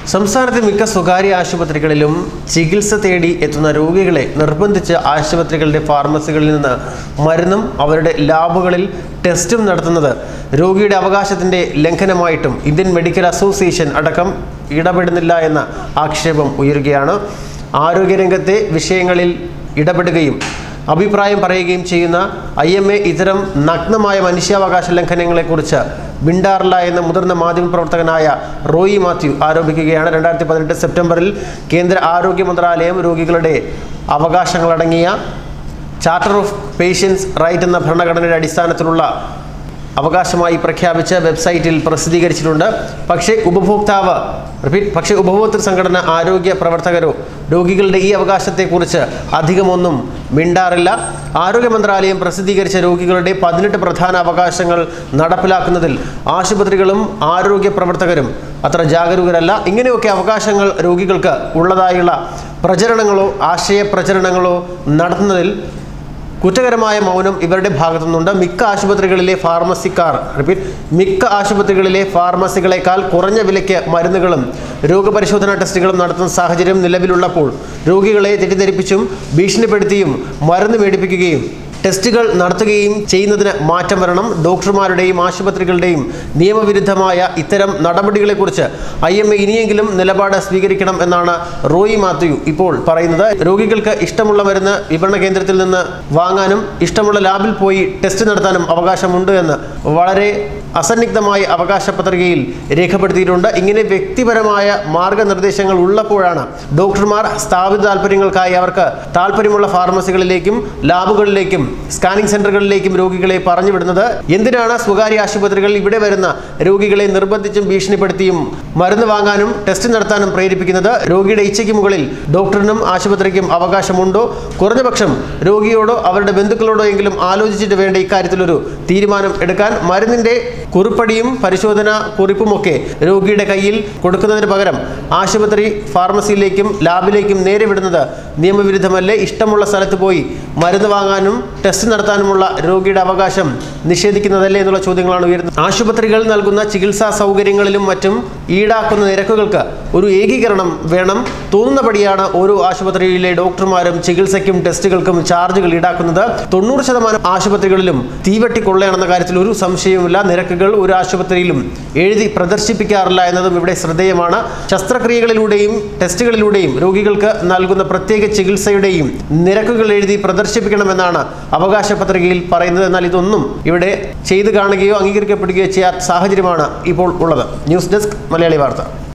സംസ്ഥാനത്തെ മിക്ക സ്വകാര്യ ആശുപത്രികളിലും ചികിത്സ തേടി എത്തുന്ന രോഗികളെ നിർബന്ധിച്ച് ആശുപത്രികളുടെ ഫാർമസികളിൽ നിന്ന് മരുന്നും അവരുടെ ലാബുകളിൽ ടെസ്റ്റും നടത്തുന്നത് രോഗിയുടെ അവകാശത്തിന്റെ ലംഘനമായിട്ടും ഇന്ത്യൻ മെഡിക്കൽ അസോസിയേഷൻ അടക്കം ഇടപെടുന്നില്ല എന്ന ആക്ഷേപം ഉയരുകയാണ് ആരോഗ്യരംഗത്തെ വിഷയങ്ങളിൽ ഇടപെടുകയും അഭിപ്രായം പറയുകയും ചെയ്യുന്ന ഐ എം എ ഇത്തരം നഗ്നമായ മനുഷ്യാവകാശ ലംഘനങ്ങളെക്കുറിച്ച് മിണ്ടാറില്ല എന്ന് മുതിർന്ന മാധ്യമപ്രവർത്തകനായ റോയി മാത്യു ആരോപിക്കുകയാണ് രണ്ടായിരത്തി പതിനെട്ട് സെപ്റ്റംബറിൽ കേന്ദ്ര ആരോഗ്യ മന്ത്രാലയം രോഗികളുടെ അവകാശങ്ങളടങ്ങിയ ചാർട്ടർ ഓഫ് പേഷ്യൻസ് റൈറ്റ് എന്ന ഭരണഘടനയുടെ അടിസ്ഥാനത്തിലുള്ള അവകാശമായി പ്രഖ്യാപിച്ച വെബ്സൈറ്റിൽ പ്രസിദ്ധീകരിച്ചിട്ടുണ്ട് പക്ഷേ ഉപഭോക്താവ് റിപ്പീറ്റ് പക്ഷേ ഉപഭോക്തൃ സംഘടന ആരോഗ്യ പ്രവർത്തകരോ രോഗികളുടെ ഈ അവകാശത്തെക്കുറിച്ച് അധികമൊന്നും മിണ്ടാറില്ല ആരോഗ്യ മന്ത്രാലയം പ്രസിദ്ധീകരിച്ച രോഗികളുടെ പതിനെട്ട് പ്രധാന അവകാശങ്ങൾ നടപ്പിലാക്കുന്നതിൽ ആശുപത്രികളും ആരോഗ്യ പ്രവർത്തകരും അത്ര ജാഗരൂകരല്ല ഇങ്ങനെയൊക്കെ അവകാശങ്ങൾ രോഗികൾക്ക് ഉള്ളതായുള്ള പ്രചരണങ്ങളോ ആശയ പ്രചരണങ്ങളോ നടത്തുന്നതിൽ കുറ്റകരമായ മൗനം ഇവരുടെ ഭാഗത്തു നിന്നുണ്ട് മിക്ക ആശുപത്രികളിലെ ഫാർമസിക്കാർ റിപ്പീറ്റ് മിക്ക ആശുപത്രികളിലെ ഫാർമസികളെക്കാൾ കുറഞ്ഞ വിലയ്ക്ക് മരുന്നുകളും രോഗപരിശോധനാ ടെസ്റ്റുകളും നടത്തുന്ന സാഹചര്യം നിലവിലുള്ളപ്പോൾ രോഗികളെ തെറ്റിദ്ധരിപ്പിച്ചും ഭീഷണിപ്പെടുത്തിയും മരുന്ന് മേടിപ്പിക്കുകയും ടെസ്റ്റുകൾ നടത്തുകയും ചെയ്യുന്നതിന് മാറ്റം വരണം ഡോക്ടർമാരുടെയും ആശുപത്രികളുടെയും നിയമവിരുദ്ധമായ ഇത്തരം നടപടികളെക്കുറിച്ച് ഐ എം എ ഇനിയെങ്കിലും നിലപാട് സ്വീകരിക്കണം എന്നാണ് റോയി മാത്യു ഇപ്പോൾ പറയുന്നത് രോഗികൾക്ക് ഇഷ്ടമുള്ള മരുന്ന് വിപണന കേന്ദ്രത്തിൽ നിന്ന് വാങ്ങാനും ഇഷ്ടമുള്ള ലാബിൽ പോയി ടെസ്റ്റ് നടത്താനും അവകാശമുണ്ട് എന്ന് വളരെ അസന്നിഗ്ധമായ അവകാശ പത്രികയിൽ രേഖപ്പെടുത്തിയിട്ടുണ്ട് ഇങ്ങനെ വ്യക്തിപരമായ മാർഗനിർദ്ദേശങ്ങൾ ഉള്ളപ്പോഴാണ് ഡോക്ടർമാർ സ്ഥാപിത താല്പര്യങ്ങൾക്കായി അവർക്ക് താല്പര്യമുള്ള ഫാർമസികളിലേക്കും ലാബുകളിലേക്കും സ്കാനിംഗ് സെന്ററുകളിലേക്കും രോഗികളെ പറഞ്ഞു വിടുന്നത് എന്തിനാണ് സ്വകാര്യ ആശുപത്രികൾ ഇവിടെ വരുന്ന രോഗികളെ നിർബന്ധിച്ചും ഭീഷണിപ്പെടുത്തിയും മരുന്ന് വാങ്ങാനും ടെസ്റ്റ് നടത്താനും പ്രേരിപ്പിക്കുന്നത് രോഗിയുടെ ഇച്ഛയ്ക്ക് മുകളിൽ ഡോക്ടറിനും ആശുപത്രിക്കും അവകാശമുണ്ടോ കുറഞ്ഞപക്ഷം രോഗിയോടോ അവരുടെ ബന്ധുക്കളോടോ എങ്കിലും ആലോചിച്ചിട്ട് വേണ്ട ഇക്കാര്യത്തിലൊരു തീരുമാനം എടുക്കാൻ മരുന്നിന്റെ കുറിപ്പടിയും പരിശോധന കുറിപ്പുമൊക്കെ രോഗിയുടെ കയ്യിൽ കൊടുക്കുന്നതിന് പകരം ആശുപത്രി ഫാർമസിയിലേക്കും ലാബിലേക്കും നേരെ വിടുന്നത് നിയമവിരുദ്ധമല്ലേ ഇഷ്ടമുള്ള സ്ഥലത്ത് പോയി മരുന്ന് വാങ്ങാനും ടെസ്റ്റ് നടത്താനുമുള്ള രോഗിയുടെ അവകാശം നിഷേധിക്കുന്നതല്ലേ എന്നുള്ള ചോദ്യങ്ങളാണ് ഉയരുന്നത് ആശുപത്രികൾ നൽകുന്ന ചികിത്സാ സൗകര്യങ്ങളിലും മറ്റും ഈടാക്കുന്ന നിരക്കുകൾക്ക് ഒരു ഏകീകരണം വേണം തോന്നുന്നപടിയാണ് ഓരോ ആശുപത്രിയിലെ ഡോക്ടർമാരും ചികിത്സയ്ക്കും ടെസ്റ്റുകൾക്കും ചാർജുകൾ ഈടാക്കുന്നത് തൊണ്ണൂറ് ശതമാനം ആശുപത്രികളിലും തീവട്ടി കൊള്ളയാണെന്ന കാര്യത്തിൽ ഒരു സംശയവുമില്ല നിരക്കുകൾ ഒരു ആശുപത്രിയിലും എഴുതി പ്രദർശിപ്പിക്കാറില്ല എന്നതും ഇവിടെ ശ്രദ്ധേയമാണ് ശസ്ത്രക്രിയകളിലൂടെയും ടെസ്റ്റുകളിലൂടെയും രോഗികൾക്ക് നൽകുന്ന പ്രത്യേക ചികിത്സയുടെയും നിരക്കുകൾ എഴുതി പ്രദർശിപ്പിക്കണമെന്നാണ് അവകാശ പത്രികയിൽ പറയുന്നത് എന്നാൽ ഇതൊന്നും ഇവിടെ ചെയ്തു കാണുകയോ അംഗീകരിക്കപ്പെടുകയോ ചെയ്യാത്ത സാഹചര്യമാണ് ഇപ്പോൾ ഉള്ളത് ന്യൂസ് ഡെസ്ക് മലയാളി വാർത്ത